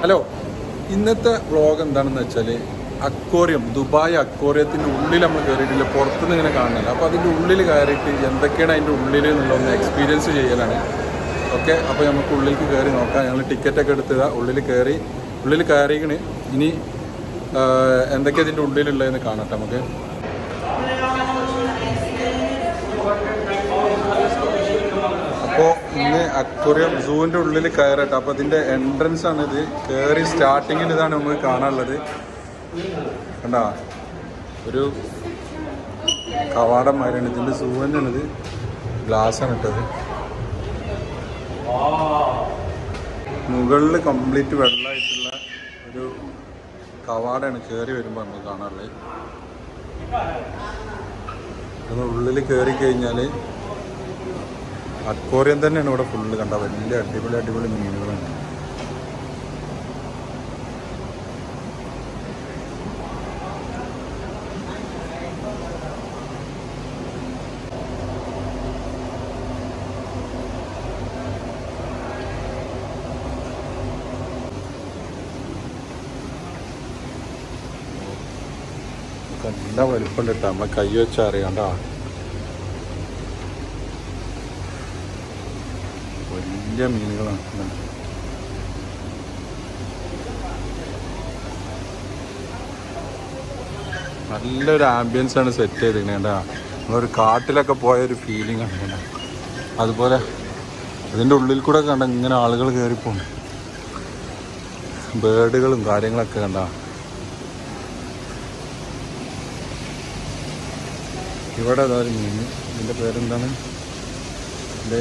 Hello ഇന്നത്തെ vlog എന്താണെന്ന് വെച്ചാൽ അക്വോറിയം ദുബായ് അക്വോറിയത്തിൻ്റെ ഉള്ളിൽ നമ്മൾ കയറിയിട്ടില്ല പുറത്തുനിന്ന് ഇങ്ങനെ കാണുന്നില്ല അപ്പോൾ അതിൻ്റെ ഉള്ളിൽ കയറിയിട്ട് എന്തൊക്കെയാണ് അതിൻ്റെ ഉള്ളിൽ എന്നുള്ള ഒന്ന് എക്സ്പീരിയൻസ് ചെയ്യലാണ് ഓക്കെ അപ്പോൾ നമുക്ക് ഉള്ളിലേക്ക് കയറി നോക്കാം ഞങ്ങൾ ടിക്കറ്റൊക്കെ എടുത്തതാ ഉള്ളിൽ കയറി ഉള്ളിൽ കയറിക്കണ് ഇനി എന്തൊക്കെയാണ് ഇതിൻ്റെ ഉള്ളിലുള്ളതെന്ന് കാണട്ടെ നമുക്ക് അപ്പോൾ ഇന്ന് അക്വറിയം സൂവിൻ്റെ ഉള്ളിൽ കയറട്ടെ അപ്പോൾ ഇതിൻ്റെ എൻട്രൻസ് ആണ് ഇത് കയറി സ്റ്റാർട്ടിങ്ങിൽ ഇതാണ് നമുക്ക് കാണാനുള്ളത് കണ്ടാ ഒരു കവാടം മാതിരിയാണ് ഇതിൻ്റെ സൂ തന്നെയാണ് ഇത് ഗ്ലാസ് ആണ് ഇട്ടത് മുകളിൽ കംപ്ലീറ്റ് വെള്ളമായിട്ടുള്ള ഒരു കവാടമാണ് കയറി വരുമ്പോൾ നമുക്ക് കാണാറുള്ളത് അത് ഉള്ളിൽ കയറി കഴിഞ്ഞാൽ അക്വോറിയം തന്നെയാണ് ഇവിടെ ഫുള്ള് കണ്ട വലിയ അടിപൊളി അടിപൊളി മീനുകളുണ്ട് നല്ല വലിപ്പമുണ്ട് കേട്ടോ നമ്മളെ കൈ വെച്ചാൽ അറിയാണ്ടാ വലിയ മീനുകളാണ് ഇതാണ്. നല്ലൊരു ആംബിയൻസ് ആണ് സെറ്റ് ചെയ്തിരിക്കുന്നത് കേട്ടോ നമ്മളൊരു കാട്ടിലൊക്കെ പോയ ഒരു ഫീലിംഗ് ആണ് കേട്ടോ അതുപോലെ അതിൻ്റെ ഉള്ളിൽ കൂടെ കണ്ട ഇങ്ങനെ ആളുകൾ കയറിപ്പോകും ബേഡുകളും കാര്യങ്ങളൊക്കെ കണ്ട ഇവിടെ അതാ ഒരു മീൻ ഇതിൻ്റെ പേരെന്താണ് ദേ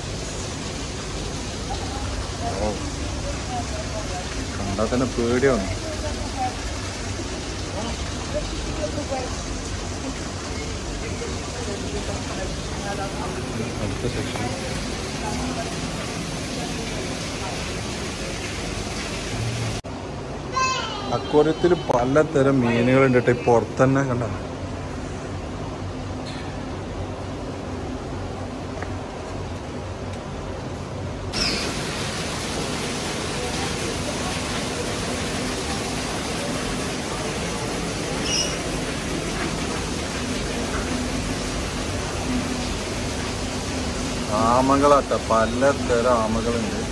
ഓ കണ്ടാൽ തന്നെ പേടിയാണ് അടുത്ത സെക്ഷൻ അക്വരത്തിൽ പലതരം മീനുകളുണ്ട് കേട്ടോ ഈ പുറത്തന്നെ കണ്ട ആമകളാട്ട പലതരം ആമകളുണ്ട്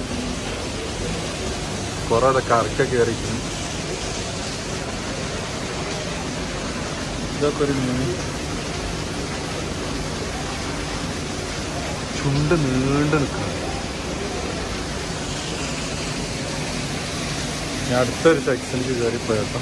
കുറെ കറക്ക കയറിക്കുന്നു ഇതൊക്കെ ഒരു മീൻ ചുണ്ട് നീണ്ട് നിൽക്കണം ഞാൻ അടുത്തൊരു സെക്ഷനിൽ കയറിപ്പോയട്ടോ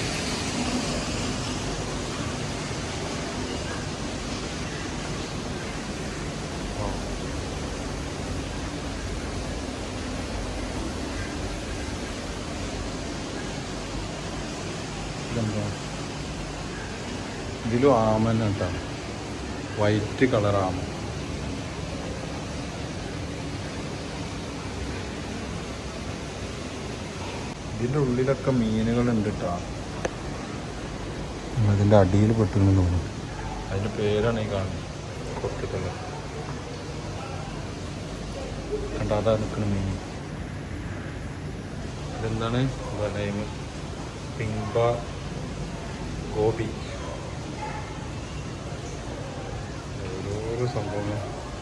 ഇതെന്താ ഇതിലും ആമൻ കേട്ടോ വൈറ്റ് കളർ ആമ ഇതിൻ്റെ ഉള്ളിലൊക്കെ മീനുകളുണ്ട് കേട്ടോ അതിൻ്റെ അടിയിൽ പെട്ടെന്ന് തോന്നുന്നു അതിൻ്റെ പേരാണ് ഈ കാണുന്നത് കൊടുത്തിട്ടുള്ളത് കണ്ട അതാ നിൽക്കുന്ന മീൻ ഇതെന്താണ് നെയിം പിങ്ക ഗോപി ഓരോരോ സംഭവങ്ങൾ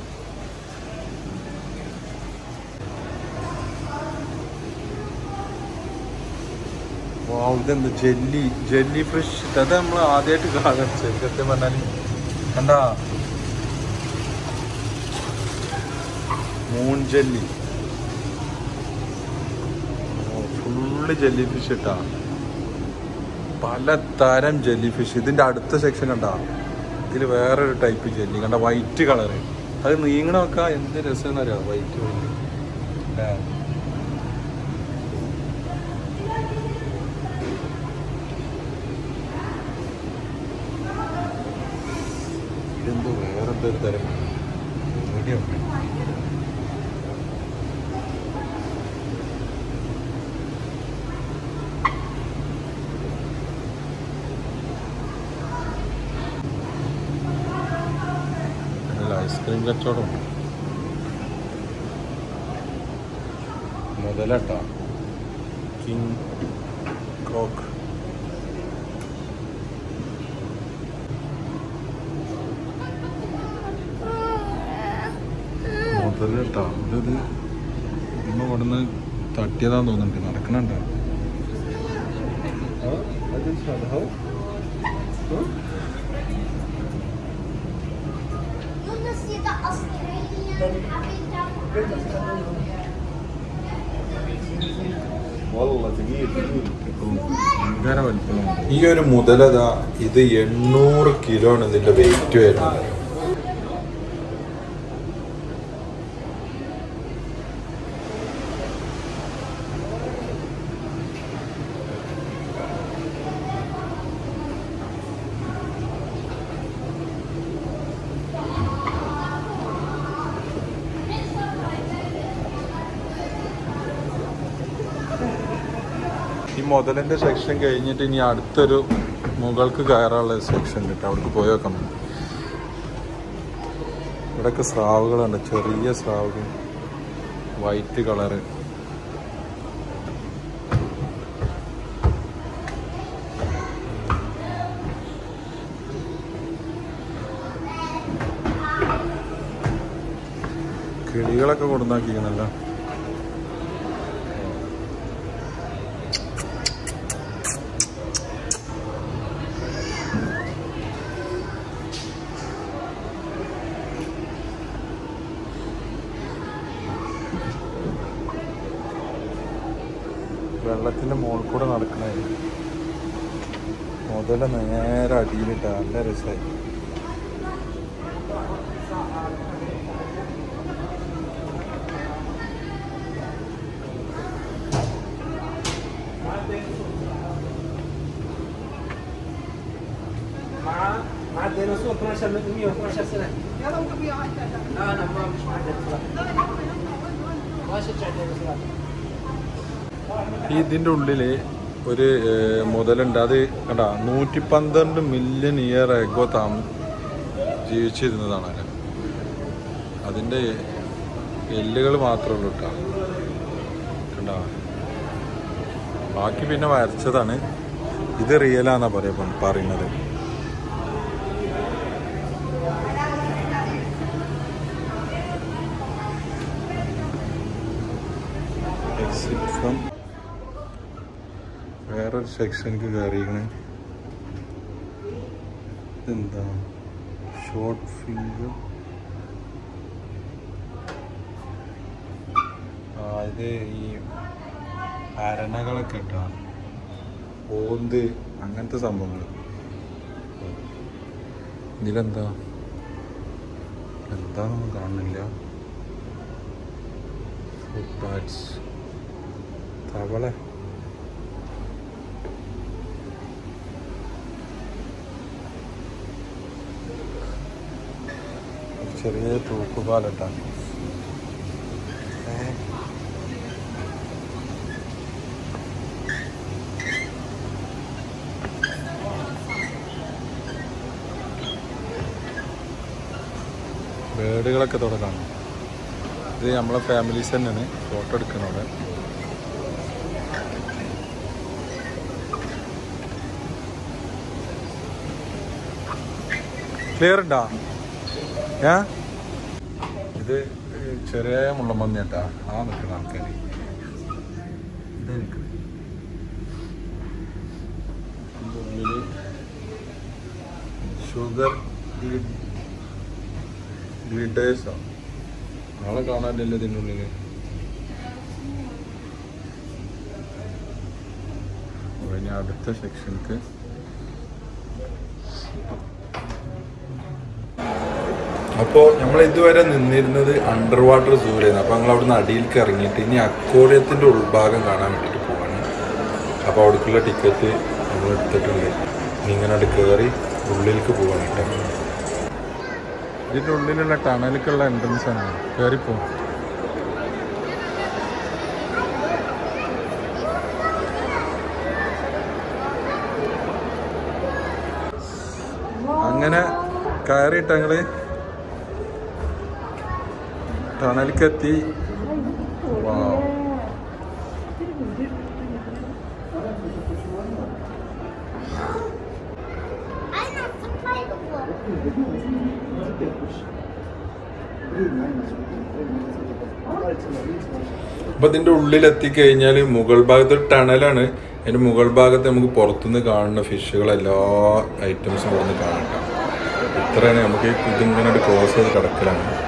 വാവ് ഇതെന്ത് ജെല്ലി ജെല്ലി ഫ്രഷ് അത് നമ്മൾ ആദ്യമായിട്ട് കാണാൻ സത്യം പറഞ്ഞാൽ കണ്ടാ moon jelly full jelly fish ഇട്ടാ പലതരം ജെല്ലി ഫിഷ് ഇതിന്റെ അടുത്ത സെക്ഷൻ കണ്ട ഇതിൽ വേറൊരു ടൈപ്പ് ജെല്ലി കണ്ട വൈറ്റ് കളറ് അത് നീങ്ങണമൊക്കെ എന്ത് രസം അറിയാം വൈറ്റ് വൈറ്റ് ഇതെന്തോ വേറെന്തോ ഒരു തരം പേടിയുണ്ട് നല്ല ഐസ്ക്രീം കച്ചവടം മുതലട്ടാ കിങ് കോക്ക് മുതലട്ടാ ഇത് ഇമ്മ ഇവിടുന്ന് തട്ടിയതാന്ന് തോന്നുന്നുണ്ട് നടക്കണുണ്ട് يونس يدا أستراليا والله ثقيل ثقيل ഭയങ്കര വലിപ്പമാണ് ഈ ഒരു മുതലത ഇത് എണ്ണൂറ് കിലോ ആണ് ഇതിന്റെ വെയിറ്റ് വരുന്നത് ഈ മുതലിന്റെ സെക്ഷൻ കഴിഞ്ഞിട്ട് ഇനി അടുത്തൊരു മുകൾക്ക് കയറാനുള്ള സെക്ഷൻ കിട്ടും അവിടേക്ക് പോയി നോക്കാം ഇവിടെയൊക്കെ സ്രാവുകളുണ്ട് ചെറിയ സ്രാവുകൾ വൈറ്റ് കളറ് കിളികളൊക്കെ കൊടുന്നാക്കിക്കുന്നല്ലോ വെള്ളത്തിന്റെ മുകളിൽ കൂടെ നടക്കണേ മുതല നേരെ അടിയിലിട്ട് നല്ല രസമായി مع مع الديناصور 12 112 سنه لا لا ما مش مع الديناصور ما شجع الديناصورات ഈ ഇതിൻ്റെ ഉള്ളിൽ ഒരു ഏർ, മുതലുണ്ട് അത് കണ്ട നൂറ്റി പന്ത്രണ്ട് മില്യൺ ഇയർ എഗോ താമ ജീവിച്ചിരുന്നതാണ് അതിന് അതിൻ്റെ എല്ലുകൾ മാത്രമേ ഉള്ളൂ കേട്ടോ കണ്ട ബാക്കി പിന്നെ വരച്ചതാണ് ഇത് റിയലാന്നാ പറയാ പറയുന്നത് എക്സിറ്റ് ഫ്രം വേറൊരു സെക്ഷനിക്ക് കയറിയിരിക്കണേ ഇതെന്താ ഷോർട്ട് ഫിംഗർ ആ ഇത് ഈ അരണകളൊക്കെ കേട്ടോ ഓന്ത് അങ്ങനത്തെ സംഭവങ്ങൾ ഇതിലെന്താ എന്താണെന്നൊന്നും കാണുന്നില്ല ഫുഡ് ബാറ്റ്സ് തവള ചെറിയ തൂക്കുപാലട്ടാ ബേഡുകളൊക്കെ തോടെ കാണും ഇത് നമ്മളെ ഫാമിലീസ് തന്നെയാണ് ഫോട്ടോ എടുക്കുന്നത് ക്ലിയർ ഉണ്ടോ ഏ ഇത് ചെറിയ മുള്ളമ്പന്നി കേട്ടാ ആ നിൽക്കുന്ന ആൾക്കാർ ഇതേ നിൽക്കുന്നത് ഉള്ളില് ഷുഗർ ഗ്ലിഡേഴ്സോ നാളെ കാണാനില്ലല്ലോ ഇതിൻ്റെ ഉള്ളില് അപ്പൊ ഇനി അടുത്ത സെക്ഷനിക്ക് അപ്പോൾ നമ്മൾ ഇതുവരെ നിന്നിരുന്നത് അണ്ടർ വാട്ടർ സൂര്യാണ് അപ്പോൾ ഞങ്ങൾ അവിടുന്ന് അടിയിലേക്ക് ഇറങ്ങിയിട്ട് ഇനി അക്കോറിയത്തിൻ്റെ ഉൾഭാഗം കാണാൻ വേണ്ടിയിട്ട് പോവാണ് അപ്പോൾ അവിടേക്കുള്ള ടിക്കറ്റ് നമ്മൾ എടുത്തിട്ടുണ്ട് ഇനി ഇങ്ങനെ അവിടെ കയറി ഉള്ളിലേക്ക് പോവാണ് കേട്ടോ ഇതിൻ്റെ ഉള്ളിലുള്ള ടണലിലേക്കുള്ള എൻട്രൻസ് ആണ് കയറിപ്പോ അങ്ങനെ കയറിയിട്ട് ഞങ്ങള് ടണലിക്കെത്തി വാവ്. അപ്പൊ ഇതിന്റെ ഉള്ളിൽ എത്തിക്കഴിഞ്ഞാൽ മുകൾ ഭാഗത്ത് ഒരു ടണലാണ് അതിന്റെ മുകൾ ഭാഗത്ത് നമുക്ക് പുറത്തുനിന്ന് കാണുന്ന ഫിഷുകൾ എല്ലാ ഐറ്റംസും ഇവിടെ നിന്ന് കാണാം ഇത്രയാണ് നമുക്ക് ഇതിങ്ങനെ ഒരു ക്രോസ് ചെയ്ത് കിടക്കലാണ്